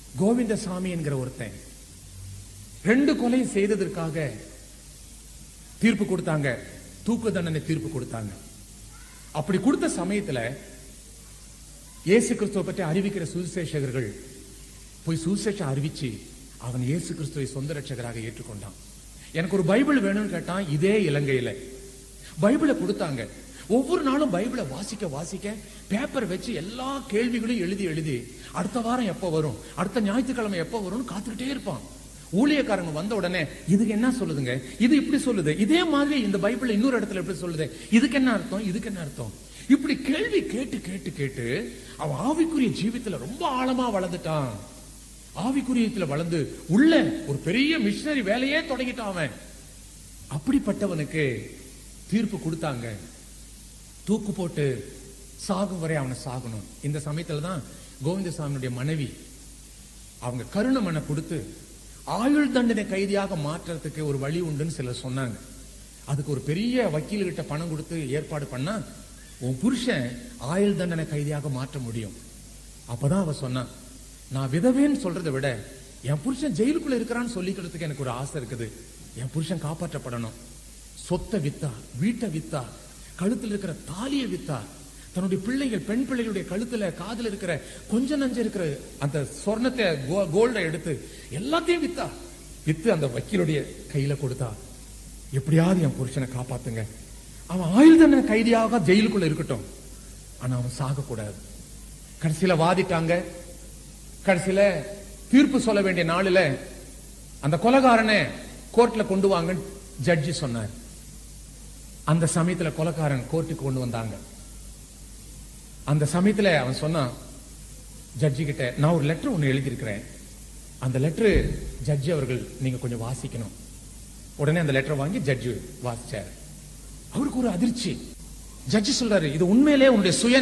கோவிந்தசாமி என்கிற ஒருத்தன் ரெண்டு கொலை செய்ததற்காக தீர்ப்பு கொடுத்தாங்க தூக்கு தண்டனை தீர்ப்பு கொடுத்தாங்க அப்படி கொடுத்த சமயத்துல இயேசு கிறிஸ்துவ பற்றி அறிவிக்கிற சுவிசேஷகர்கள் போய் சுவிசேஷம் அறிவிச்சு அவன் இயேசு கிறிஸ்துவை சொந்த ரட்சகராக ஏற்றுக்கொண்டான் எனக்கு ஒரு பைபிள் வேணும்னு கேட்டான் இதே இலங்கையில பைபிளை கொடுத்தாங்க ஒவ்வொரு நாளும் பைபிளை வாசிக்க வாசிக்க பேப்பர் வச்சு எல்லா கேள்விகளையும் எழுதி எழுதி அடுத்த வாரம் எப்போ வரும் அடுத்த ஞாயிற்றுக்கிழமை எப்போ வரும்னு காத்துக்கிட்டே இருப்பான் ஊழியக்காரங்க வந்த உடனே இதுக்கு என்ன சொல்லுதுங்க இது இப்படி சொல்லுது இதே மாதிரி இந்த பைபிள் இன்னொரு இடத்துல இப்படி சொல்லுது இதுக்கு என்ன அர்த்தம் இதுக்கு என்ன அர்த்தம் இப்படி கேள்வி கேட்டு கேட்டு கேட்டு அவன் ஆவிக்குரிய ஜீவித்துல ரொம்ப ஆழமா வளர்ந்துட்டான் ஆவிக்குரியத்துல வளர்ந்து உள்ள ஒரு பெரிய மிஷனரி வேலையே தொடங்கிட்டான் அவன் அப்படிப்பட்டவனுக்கு தீர்ப்பு கொடுத்தாங்க தூக்கு போட்டு சாகும் வரை அவனை சாகணும் இந்த சமயத்துல தான் கோவிந்தசாமியுடைய மனைவி அவங்க கருணை மனை கொடுத்து ஆயுள் தண்டனை கைதியாக மாற்றுறதுக்கு ஒரு வழி உண்டுன்னு சிலர் சொன்னாங்க அதுக்கு ஒரு பெரிய வக்கீல்கிட்ட பணம் கொடுத்து ஏற்பாடு பண்ணா உன் புருஷன் ஆயுள் தண்டனை கைதியாக மாற்ற முடியும் அப்பதான் அவ சொன்னான் நான் விதவேன்னு சொல்றதை விட என் புருஷன் ஜெயிலுக்குள்ள இருக்கிறான்னு சொல்லிக்கிறதுக்கு எனக்கு ஒரு ஆசை இருக்குது என் புருஷன் காப்பாற்றப்படணும் சொத்தை வித்தா வீட்டை வித்தா கழுத்துல இருக்கிற தாலியை வித்தா தன்னுடைய பிள்ளைகள் பெண் பிள்ளைகளுடைய கழுத்துல காதுல இருக்கிற கொஞ்ச நஞ்ச இருக்கிற அந்த சொர்ணத்தை கோல்டை எடுத்து எல்லாத்தையும் வித்தா வித்து அந்த வக்கீலுடைய கையில கொடுத்தா எப்படியாவது என் புருஷனை காப்பாத்துங்க அவன் ஆயுள் தண்டனை கைதியாக ஜெயிலுக்குள்ள இருக்கட்டும் ஆனா அவன் சாகக்கூடாது கடைசியில வாதிட்டாங்க கடைசியில தீர்ப்பு சொல்ல வேண்டிய நாளில அந்த கொலகாரனை கோர்ட்ல கொண்டு வாங்க ஜட்ஜி சொன்னார் அந்த சமயத்துல கொலகாரன் கோர்ட்டுக்கு கொண்டு வந்தாங்க அந்த சமயத்துல அவன் சொன்னான் ஜட்ஜி கிட்ட நான் ஒரு லெட்டர் ஒன்னு எழுதியிருக்கிறேன் அந்த லெட்டர் ஜட்ஜி அவர்கள் நீங்க கொஞ்சம் வாசிக்கணும் உடனே அந்த லெட்டர் வாங்கி ஜட்ஜி வாசிச்சார் அவருக்கு ஒரு அதிர்ச்சி ஜட்ஜி சொல்றாரு இது உண்மையிலே உன்னுடைய சுய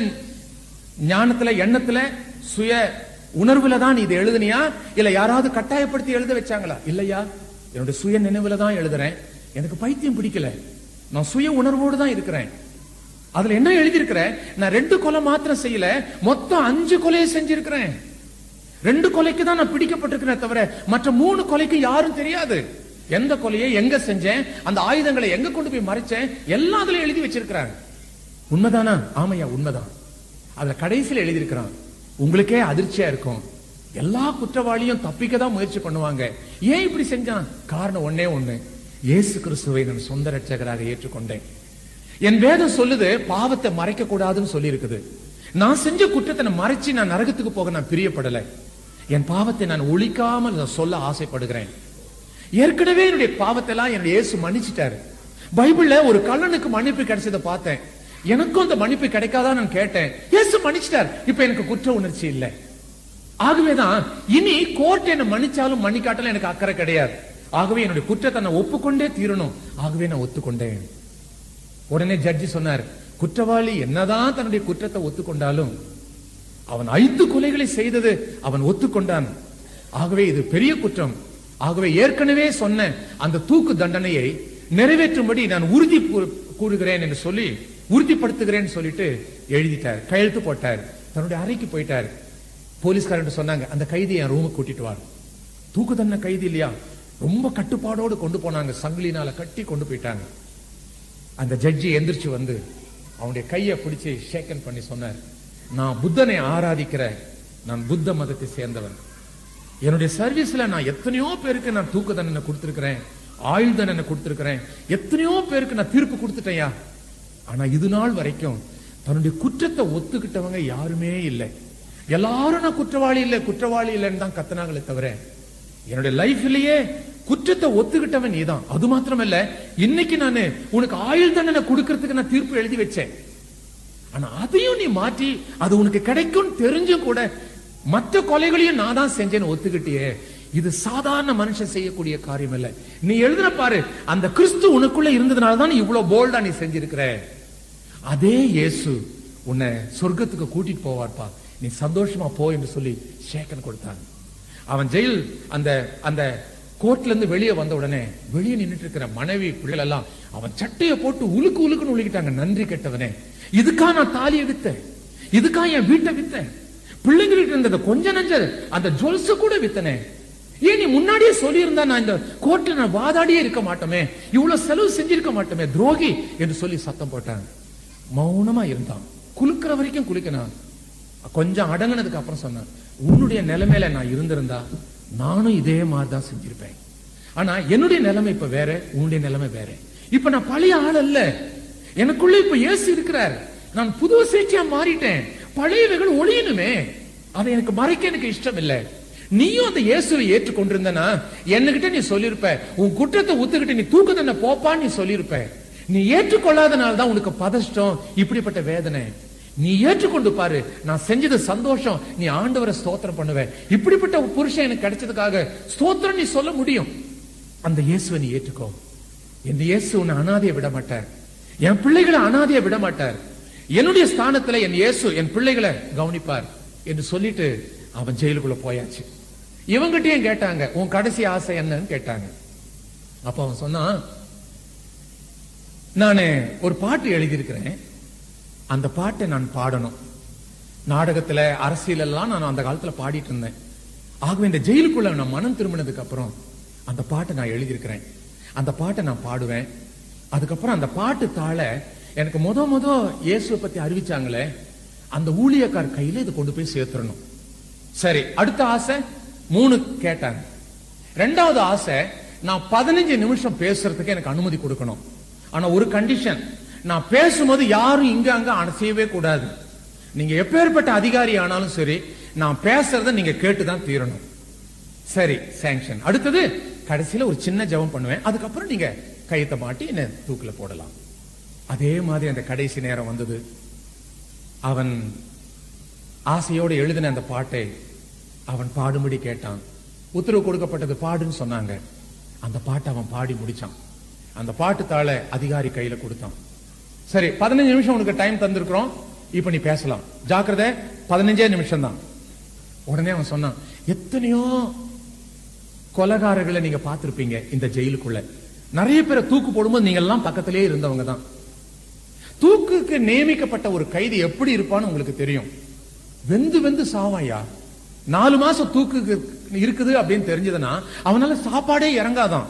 ஞானத்துல எண்ணத்துல சுய உணர்வுல தான் நீ இதை எழுதுனியா இல்ல யாராவது கட்டாயப்படுத்தி எழுத வச்சாங்களா இல்லையா என்னுடைய சுய நினைவுல தான் எழுதுறேன் எனக்கு பைத்தியம் பிடிக்கல நான் சுய உணர்வோடு தான் இருக்கிறேன் அதுல என்ன எழுதியிருக்கிறேன் நான் ரெண்டு கொலை மாத்திரம் செய்யல மொத்தம் அஞ்சு கொலையை செஞ்சிருக்கிறேன் ரெண்டு கொலைக்கு தான் நான் பிடிக்கப்பட்டிருக்கிறேன் தவிர மற்ற மூணு கொலைக்கு யாரும் தெரியாது எந்த கொலையை எங்க செஞ்சேன் அந்த ஆயுதங்களை எங்க கொண்டு போய் மறைச்சேன் எல்லாம் அதுல எழுதி வச்சிருக்கிறாங்க உண்மைதானா ஆமையா உண்மைதான் அதுல கடைசியில் எழுதியிருக்கிறான் உங்களுக்கே அதிர்ச்சியா இருக்கும் எல்லா குற்றவாளியும் தப்பிக்க தான் முயற்சி பண்ணுவாங்க ஏன் இப்படி செஞ்சான் காரணம் ஒன்னே ஒண்ணு இயேசு கிறிஸ்துவை நான் சொந்த ரட்சகராக ஏற்றுக்கொண்டேன் என் வேதம் சொல்லுது பாவத்தை மறைக்க கூடாதுன்னு சொல்லி இருக்குது நான் செஞ்ச குற்றத்தை நான் மறைச்சு நான் நரகத்துக்கு போக நான் பிரியப்படல என் பாவத்தை நான் ஒழிக்காமல் நான் சொல்ல ஆசைப்படுகிறேன் ஏற்கனவே என்னுடைய பாவத்தை எல்லாம் என்னுடைய இயேசு மன்னிச்சிட்டாரு பைபிள்ல ஒரு கள்ளனுக்கு மன்னிப்பு கிடைச்சதை பார்த்தேன் எனக்கும் அந்த மன்னிப்பு கிடைக்காதான் நான் கேட்டேன் இயேசு மன்னிச்சிட்டார் இப்ப எனக்கு குற்ற உணர்ச்சி இல்லை ஆகவேதான் இனி கோர்ட் என்ன மன்னிச்சாலும் மன்னிக்காட்டாலும் எனக்கு அக்கறை கிடையாது ஆகவே என்னுடைய குற்றத்தை நான் ஒப்புக்கொண்டே தீரணும் ஆகவே நான் ஒத்துக்கொண்டேன் உடனே ஜட்ஜி சொன்னார் குற்றவாளி என்னதான் தன்னுடைய குற்றத்தை ஒத்துக்கொண்டாலும் அவன் ஐந்து கொலைகளை செய்தது அவன் ஒத்துக்கொண்டான் ஆகவே இது பெரிய குற்றம் ஆகவே ஏற்கனவே சொன்ன அந்த தூக்கு தண்டனையை நிறைவேற்றும்படி நான் உறுதி கூ- கூறுகிறேன் என்று சொல்லி உறுதிப்படுத்துகிறேன்னு சொல்லிட்டு எழுதிட்டார் கையெழுத்து போட்டார் தன்னுடைய அறைக்கு போயிட்டார் போலீஸ்காரன் சொன்னாங்க அந்த கைதி என் ரூமுக்கு கூட்டிட்டு வா தூக்கு தண்டனை கைதி இல்லையா ரொம்ப கட்டுப்பாடோடு கொண்டு போனாங்க சங்கிலினால கட்டி கொண்டு போயிட்டாங்க அந்த ஜட்ஜி எந்திரிச்சு வந்து அவனுடைய கையை பிடிச்சு ஷேக்கன் பண்ணி சொன்னார் நான் புத்தனை ஆராதிக்கிற நான் புத்த மதத்தை சேர்ந்தவன் என்னுடைய சர்வீஸ்ல நான் எத்தனையோ பேருக்கு நான் தூக்கு தண்டனை கொடுத்திருக்கிறேன் ஆயுள் தண்டனை கொடுத்திருக்கிறேன் எத்தனையோ பேருக்கு நான் தீர்ப்பு கொடுத்துட்டேன்யா ஆனா இது நாள் வரைக்கும் தன்னுடைய குற்றத்தை ஒத்துக்கிட்டவங்க யாருமே இல்லை எல்லாரும் நான் குற்றவாளி இல்லை குற்றவாளி இல்லைன்னு தான் கத்துனாங்களே தவிர என்னுடைய லைஃப்லயே குற்றத்தை ஒத்துக்கிட்டவன் நீதான் அது மாத்திரமல்ல இன்னைக்கு நானு உனக்கு ஆயுள் தண்டனை கொடுக்கறதுக்கு நான் தீர்ப்பு எழுதி வச்சேன் ஆனா அதையும் நீ மாற்றி அது உனக்கு கிடைக்கும் தெரிஞ்சும் கூட மற்ற கொலைகளையும் நான் தான் செஞ்சேன்னு ஒத்துக்கிட்டியே இது சாதாரண மனுஷன் செய்யக்கூடிய காரியம் இல்ல நீ எழுதுன பாரு அந்த கிறிஸ்து உனக்குள்ள இருந்ததுனால தான் நீ இவ்வளவு போல்டா நீ செஞ்சிருக்கிற அதே இயேசு உன்னை சொர்க்கத்துக்கு கூட்டிட்டு போவார்ப்பா நீ சந்தோஷமா போ என்று சொல்லி ஷேக்கன் கொடுத்தாங்க அவன் ஜெயில் அந்த அந்த கோர்ட்ல இருந்து வெளியே வந்த உடனே வெளியே நின்னுட்டு இருக்கிற மனைவி பிள்ளைகள் எல்லாம் அவன் சட்டையை போட்டு உலுக்கு உலுக்குன்னு உலுக்கிட்டாங்க நன்றி கெட்டவனே இதுக்கா நான் தாலியை வித்தேன் இதுக்கா என் வீட்டை வித்தேன் பிள்ளைங்களுக்கு இருந்த கொஞ்ச நஞ்ச அந்த ஜுவல்ஸ் கூட வித்தனே ஏன் நீ முன்னாடியே சொல்லியிருந்தா நான் இந்த கோர்ட்ல நான் வாதாடியே இருக்க மாட்டோமே இவ்வளவு செலவு செஞ்சிருக்க மாட்டோமே துரோகி என்று சொல்லி சத்தம் போட்டாங்க மௌனமா இருந்தான் குலுக்கிற வரைக்கும் குளிக்கணும் கொஞ்சம் அடங்கினதுக்கு அப்புறம் சொன்னான் உன்னுடைய நிலைமையில நான் இருந்திருந்தா நானும் இதே மாதிரி தான் செஞ்சிருப்பேன் ஆனா என்னுடைய நிலைமை இப்ப வேற உன்னுடைய நிலைமை வேற இப்ப நான் பழைய ஆள் அல்ல எனக்குள்ள இப்ப இயேசு இருக்கிறார் நான் புது சேச்சியா மாறிட்டேன் பழையவைகள் ஒளியணுமே அதை எனக்கு மறைக்க எனக்கு இஷ்டம் இல்லை நீயும் அந்த இயேசுவை ஏற்றுக்கொண்டிருந்தனா என்கிட்ட நீ சொல்லியிருப்ப உன் குற்றத்தை ஒத்துக்கிட்டு நீ தூக்கு தண்டனை போப்பான்னு நீ சொல்லியிருப்ப நீ ஏற்றுக்கொள்ளாதனால தான் உனக்கு பதஷ்டம் இப்படிப்பட்ட வேதனை நீ ஏற்றுக்கொண்டு பாரு நான் செஞ்சது சந்தோஷம் நீ ஆண்டவரை ஸ்தோத்திரம் பண்ணுவ இப்படிப்பட்ட ஒரு புருஷன் எனக்கு கிடைச்சதுக்காக ஸ்தோத்திரம் நீ சொல்ல முடியும் அந்த இயேசுவை நீ ஏற்றுக்கோ இந்த இயேசு உன்னை அனாதைய விட மாட்டார் என் பிள்ளைகளை அனாதைய விட மாட்டார் என்னுடைய ஸ்தானத்துல என் இயேசு என் பிள்ளைகளை கவனிப்பார் என்று சொல்லிட்டு அவன் ஜெயிலுக்குள்ள போயாச்சு இவங்கிட்டயும் கேட்டாங்க உன் கடைசி ஆசை என்னன்னு கேட்டாங்க அப்ப அவன் சொன்னான் நானு ஒரு பாட்டு எழுதியிருக்கிறேன் அந்த பாட்டை நான் பாடணும் நாடகத்துல அரசியல் எல்லாம் நான் அந்த காலத்துல பாடிட்டு இருந்தேன் ஆகவே இந்த ஜெயிலுக்குள்ள நான் மனம் திரும்பினதுக்கு அப்புறம் அந்த பாட்டை நான் எழுதியிருக்கிறேன் அந்த பாட்டை நான் பாடுவேன் அதுக்கப்புறம் அந்த பாட்டு தாழ எனக்கு முத முத இயேசுவை பத்தி அறிவிச்சாங்களே அந்த ஊழியக்கார் கையில இதை கொண்டு போய் சேர்த்துடணும் சரி அடுத்த ஆசை மூணு கேட்டாங்க ரெண்டாவது ஆசை நான் பதினஞ்சு நிமிஷம் பேசுறதுக்கு எனக்கு அனுமதி கொடுக்கணும் ஆனா ஒரு கண்டிஷன் நான் பேசும்போது யாரும் இங்க அங்க அசையவே கூடாது நீங்க எப்பேற்பட்ட அதிகாரி ஆனாலும் சரி நான் பேசுறத நீங்க கேட்டுதான் தீரணும் சரி சாங்ஷன் அடுத்தது கடைசியில ஒரு சின்ன ஜெபம் பண்ணுவேன் அதுக்கப்புறம் நீங்க கையத்தை மாட்டி என்ன தூக்குல போடலாம் அதே மாதிரி அந்த கடைசி நேரம் வந்தது அவன் ஆசையோடு எழுதின அந்த பாட்டை அவன் பாடும்படி கேட்டான் உத்தரவு கொடுக்கப்பட்டது பாடுன்னு சொன்னாங்க அந்த பாட்டை அவன் பாடி முடிச்சான் அந்த பாட்டு தாள அதிகாரி கையில கொடுத்தான் சரி பதினஞ்சு நிமிஷம் உனக்கு டைம் தந்திருக்கிறோம் இப்ப நீ பேசலாம் ஜாக்கிரதை பதினஞ்சே நிமிஷம் தான் உடனே அவன் சொன்னான் எத்தனையோ கொலகாரர்களை நீங்க பார்த்திருப்பீங்க இந்த ஜெயிலுக்குள்ள நிறைய பேரை தூக்கு போடும்போது நீங்க எல்லாம் பக்கத்திலே இருந்தவங்க தான் தூக்குக்கு நியமிக்கப்பட்ட ஒரு கைதி எப்படி இருப்பான்னு உங்களுக்கு தெரியும் வெந்து வெந்து சாவாயா நாலு மாசம் தூக்கு இருக்குது அப்படின்னு தெரிஞ்சதுன்னா அவனால சாப்பாடே இறங்காதான்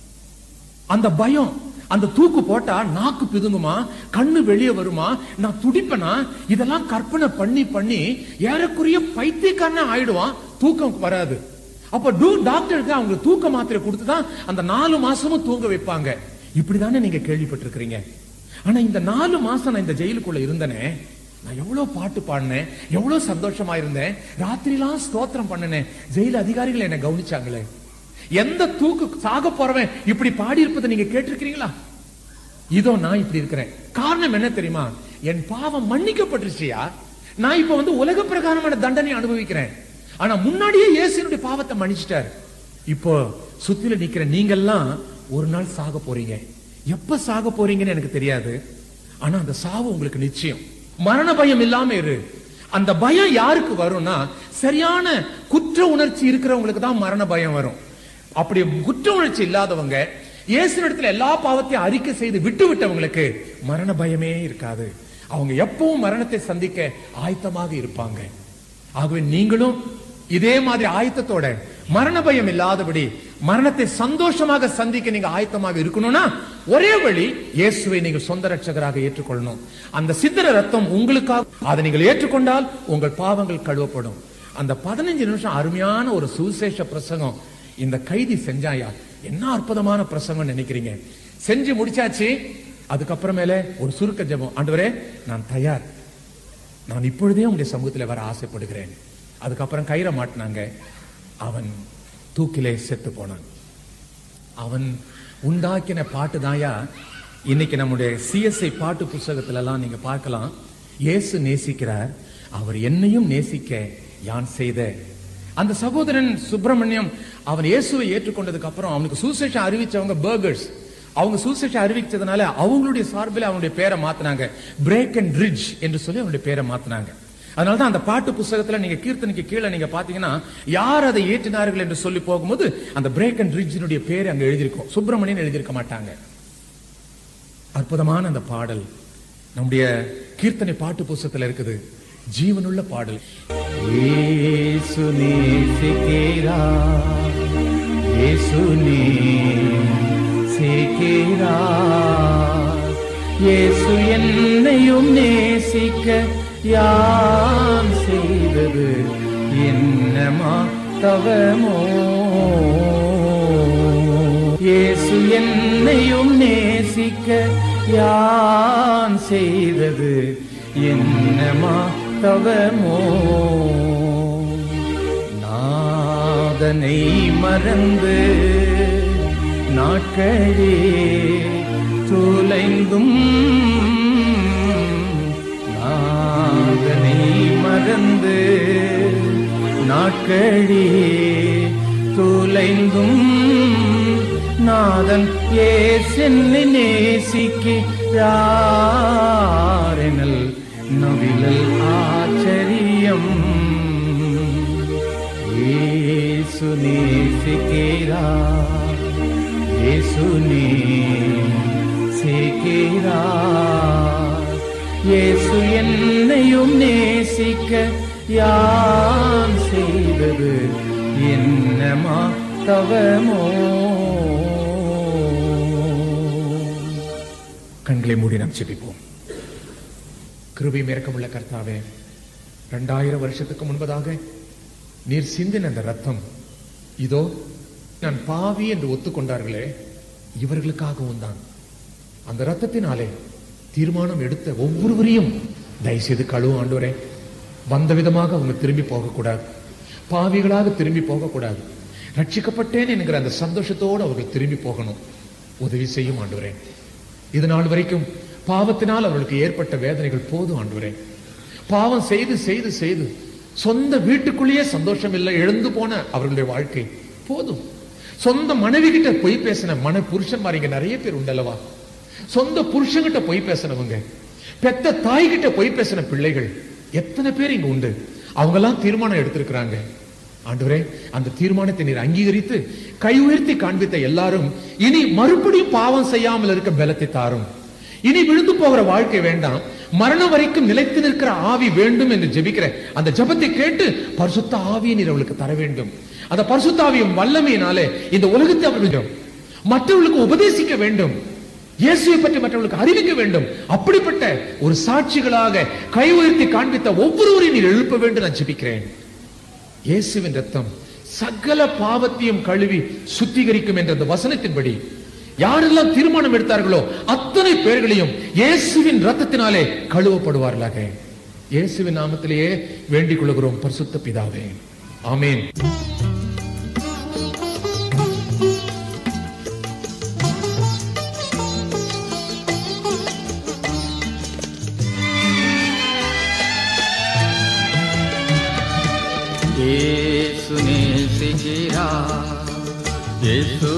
அந்த பயம் அந்த தூக்கு போட்டா நாக்கு பிதுங்குமா கண்ணு வெளியே வருமா நான் துடிப்பனா இதெல்லாம் கற்பனை பண்ணி பண்ணி ஏறக்குறைய பைத்தியக்காரனா ஆயிடுவான் தூக்கம் வராது அப்ப டூ டாக்டருக்கு அவங்க தூக்க மாத்திரை கொடுத்துதான் அந்த நாலு மாசமும் தூங்க வைப்பாங்க இப்படிதானே நீங்க கேள்விப்பட்டிருக்கிறீங்க ஆனா இந்த நாலு மாசம் நான் இந்த ஜெயிலுக்குள்ள இருந்தனே நான் எவ்வளவு பாட்டு பாடினேன் எவ்வளவு சந்தோஷமா இருந்தேன் ராத்திரிலாம் ஸ்தோத்திரம் பண்ணினேன் ஜெயில அதிகாரிகள் என்னை கவனிச்சாங்களே எந்த தூக்கு சாக போறவன் இப்படி பாடி இருப்பதை நீங்க கேட்டிருக்கிறீங்களா இதோ நான் இப்படி இருக்கிறேன் காரணம் என்ன தெரியுமா என் பாவம் மன்னிக்கப்பட்டுருச்சியா நான் இப்ப வந்து உலக பிரகாரமான தண்டனை அனுபவிக்கிறேன் ஆனா முன்னாடியே இயேசுனுடைய பாவத்தை மன்னிச்சிட்டார் இப்போ சுத்தில நிக்கிற நீங்கெல்லாம் ஒரு நாள் சாக போறீங்க எப்ப சாக போறீங்கன்னு எனக்கு தெரியாது ஆனா அந்த சாவு உங்களுக்கு நிச்சயம் மரண பயம் இல்லாம இரு அந்த பயம் யாருக்கு வரும்னா சரியான குற்ற உணர்ச்சி இருக்கிறவங்களுக்கு தான் மரண பயம் வரும் அப்படி குற்ற உணர்ச்சி இல்லாதவங்க இயேசுனிடத்துல எல்லா பாவத்தையும் அறிக்கை செய்து விட்டு விட்டவங்களுக்கு மரண பயமே இருக்காது அவங்க எப்பவும் மரணத்தை சந்திக்க ஆயத்தமாக இருப்பாங்க ஆகவே நீங்களும் இதே மாதிரி ஆயத்தத்தோட மரண பயம் இல்லாதபடி மரணத்தை சந்தோஷமாக சந்திக்க நீங்க ஆயத்தமாக இருக்கணும்னா ஒரே வழி இயேசுவை நீங்கள் சொந்த ரட்சகராக ஏற்றுக்கொள்ளணும் அந்த சித்திர ரத்தம் உங்களுக்காக அதை நீங்கள் ஏற்றுக்கொண்டால் உங்கள் பாவங்கள் கழுவப்படும் அந்த பதினஞ்சு நிமிஷம் அருமையான ஒரு சுவிசேஷ பிரசங்கம் இந்த கைதி செஞ்சாயா என்ன அற்புதமான பிரசங்கம் நினைக்கிறீங்க செஞ்சு முடிச்சாச்சு அதுக்கப்புறமேல ஒரு சுருக்க ஜெபம் ஆண்டவரே நான் தயார் நான் இப்பொழுதே உங்களுடைய சமூகத்தில் வர ஆசைப்படுகிறேன் அதுக்கப்புறம் கயிறை மாட்டினாங்க அவன் தூக்கிலே செத்து போனான் அவன் உண்டாக்கின பாட்டு தாயா இன்னைக்கு நம்முடைய சிஎஸ்ஐ பாட்டு புஸ்தகத்துல எல்லாம் நீங்க பார்க்கலாம் இயேசு நேசிக்கிறார் அவர் என்னையும் நேசிக்க யான் செய்த அந்த சகோதரன் சுப்பிரமணியம் அவன் இயேசுவை ஏற்றுக்கொண்டதுக்கு அப்புறம் அவனுக்கு சுசேஷம் அறிவிச்சவங்க பர்கர்ஸ் அவங்க சுசேஷம் அறிவிச்சதுனால அவங்களுடைய சார்பில் அவனுடைய பேரை மாத்தினாங்க பிரேக் அண்ட் ரிட்ஜ் என்று சொல்லி அவனுடைய பேரை மாத்தினாங்க அதனாலதான் அந்த பாட்டு புஸ்தகத்துல நீங்க கீர்த்தனைக்கு கீழே நீங்க பாத்தீங்கன்னா யார் அதை ஏற்றினார்கள் என்று சொல்லி போகும்போது அந்த பிரேக் அண்ட் ரிட்ஜினுடைய பேர் அங்க எழுதியிருக்கும் சுப்பிரமணியன் எழுதியிருக்க மாட்டாங்க அற்புதமான அந்த பாடல் நம்முடைய கீர்த்தனை பாட்டு புஸ்தகத்துல இருக்குது ஜீவனுள்ள பாடல் இயேசு நேசிக்கிறார் இயேசு நேசிக்கிறார் இயேசு என்னையும் நேசிக்க யான் செய்தது என்னமா தவமோ இயேசு என்னையும் நேசிக்க யான் செய்தது என்னமா தவமோ நாதனை மறந்து நாட்களே தொலைந்தும் நாதனை மறந்து நாட்களே தொலைந்தும் நாதன் ஏசென்னை நேசிக்கிறாரெனல் நவிழல் ஆச்சரியம் ஏசு நேசிக்கிறார் ஏசு நேசிக்கிறார் இயேசு என்னையும் நேசிக்க யான் செய்தது என்னமா தவமோ கண்களை மூடி நாம் செபிப்போம் கிருபை மேற்கமுள்ள கர்த்தாவே இரண்டாயிரம் வருஷத்துக்கு முன்பதாக நீர் சிந்தின அந்த ரத்தம் இதோ நான் பாவி என்று ஒத்துக்கொண்டார்களே இவர்களுக்காகவும் தான் அந்த ரத்தத்தினாலே தீர்மானம் எடுத்த ஒவ்வொருவரையும் தயவுசெய்து கழுவு ஆண்டவரே வந்த விதமாக அவங்க திரும்பி போகக்கூடாது பாவிகளாக திரும்பி போகக்கூடாது ரட்சிக்கப்பட்டேன் என்கிற அந்த சந்தோஷத்தோடு அவர்கள் திரும்பி போகணும் உதவி செய்யும் ஆண்டவரே இது நாள் வரைக்கும் பாவத்தினால் அவர்களுக்கு ஏற்பட்ட வேதனைகள் போதும் ஆண்டவரே பாவம் செய்து செய்து செய்து சொந்த வீட்டுக்குள்ளேயே சந்தோஷம் இல்லை எழுந்து போன அவர்களுடைய வாழ்க்கை போதும் சொந்த மனைவி கிட்ட பொய் பேசின மன புருஷன்மார் இங்க நிறைய பேர் உண்டல்லவா சொந்த புருஷன்கிட்ட பொய் பேசினவங்க பெத்த தாய் கிட்ட பொய் பேசின பிள்ளைகள் எத்தனை பேர் இங்க உண்டு அவங்க எல்லாம் தீர்மானம் எடுத்திருக்கிறாங்க ஆண்டவரே அந்த தீர்மானத்தை நீர் அங்கீகரித்து கை உயர்த்தி காண்பித்த எல்லாரும் இனி மறுபடியும் பாவம் செய்யாமல் இருக்க பலத்தை தாரும் இனி விழுந்து போகிற வாழ்க்கை வேண்டாம் மரணம் வரைக்கும் நிலைத்து நிற்கிற ஆவி வேண்டும் என்று ஜெபிக்கிற அந்த ஜெபத்தை கேட்டு பரிசுத்த ஆவியை நீர் அவளுக்கு தர வேண்டும் அந்த பரிசுத்த ஆவியும் வல்லமையினாலே இந்த உலகத்தை அவர்கள் மற்றவர்களுக்கு உபதேசிக்க வேண்டும் இயேசுவை பற்றி மற்றவர்களுக்கு அறிவிக்க வேண்டும் அப்படிப்பட்ட ஒரு சாட்சிகளாக கை உயர்த்தி காண்பித்த ஒவ்வொருவரையும் நீர் எழுப்ப வேண்டும் நான் ஜெபிக்கிறேன் இயேசுவின் ரத்தம் சகல பாவத்தையும் கழுவி சுத்திகரிக்கும் என்ற அந்த வசனத்தின்படி யாரெல்லாம் தீர்மானம் எடுத்தார்களோ அத்தனை பேர்களையும் இயேசுவின் ரத்தத்தினாலே கழுவப்படுவார்களாக இயேசுவின் நாமத்திலேயே வேண்டிக் கொள்கிறோம் பரிசுத்த பிதாவே ஆமென் இயேசு நேசிக்கிறார் இயேசு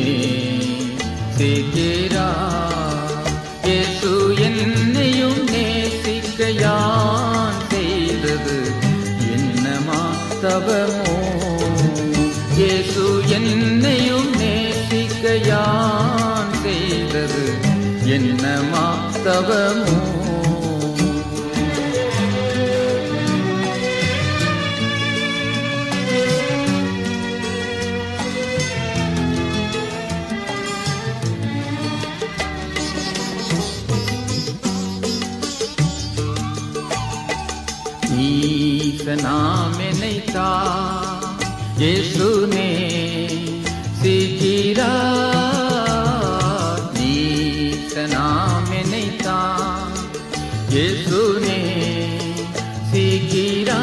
நேசிக்கிறார் இயேசு என்னையும் நேசிக்க யான் செய்தது என்னமா தவமோ இயேசு என்னையும் நேசிக்க யான் செய்தது என்னமா தவமோ ஈச நாம் நினைத்தா இயேசு நே சீக்கிரா ஈச நாம் நினைத்தா இயேசு நே சீக்கிரா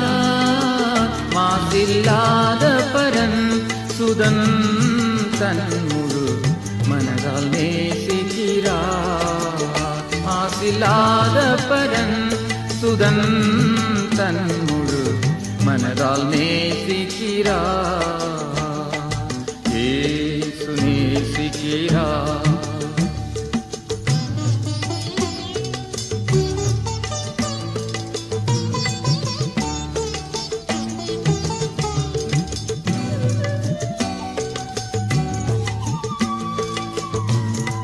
மாசில்லாத பரன் சுதன் தன் முழு மனதால் நேசிக்கிறார் மாசில்லாத பரன் சுதன் தன் முழு மனதால் நேசிக்கிறார் ஏசு நேசிக்கிறார்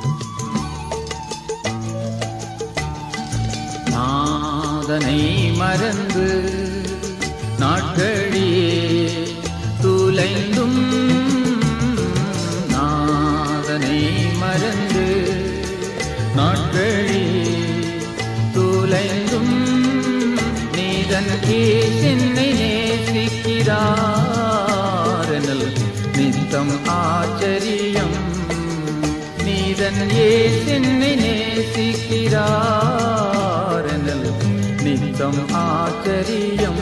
நாதனை மற மறந்து நாட்களியே துலைந்தும் நாதனை மறந்து நாட்களியே துலைந்தும் நீதன் என்னை நேசிக்கிறாரனல் நித்தம் ஆச்சரியம் நீதன் என்னை நேசிக்கிறாரனல் நித்தம் ஆச்சரியம்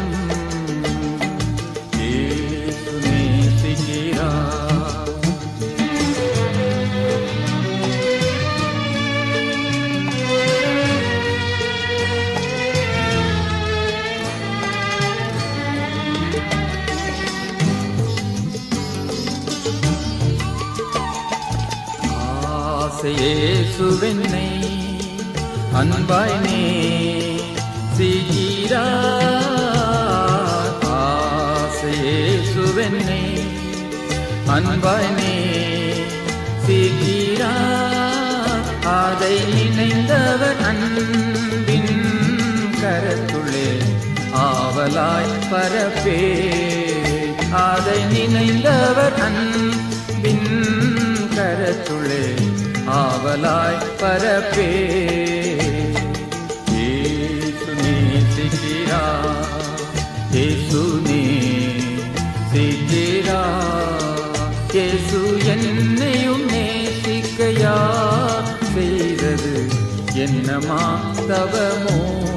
ஏசு நேசிக்கிறார் ஆசையேசுவென்னை அன்பாய் நே சிகிறார் ஆசையேசுவென்னை அன்பாய் நே சிகிறார் அதை நினைந்தவர் அன்பின் கரத்துள்ளே ஆவலாய் பரப்பே அதை நினைந்தவர் அன்பின் கரத்துள்ளே ஆவலாய் பரப்பே ஏசு நேசிக்கிறா ஏசு நேசிக்கிறா ஏசு என்னையும் நேசிக்கையா செய்தது என்னமா தவமோ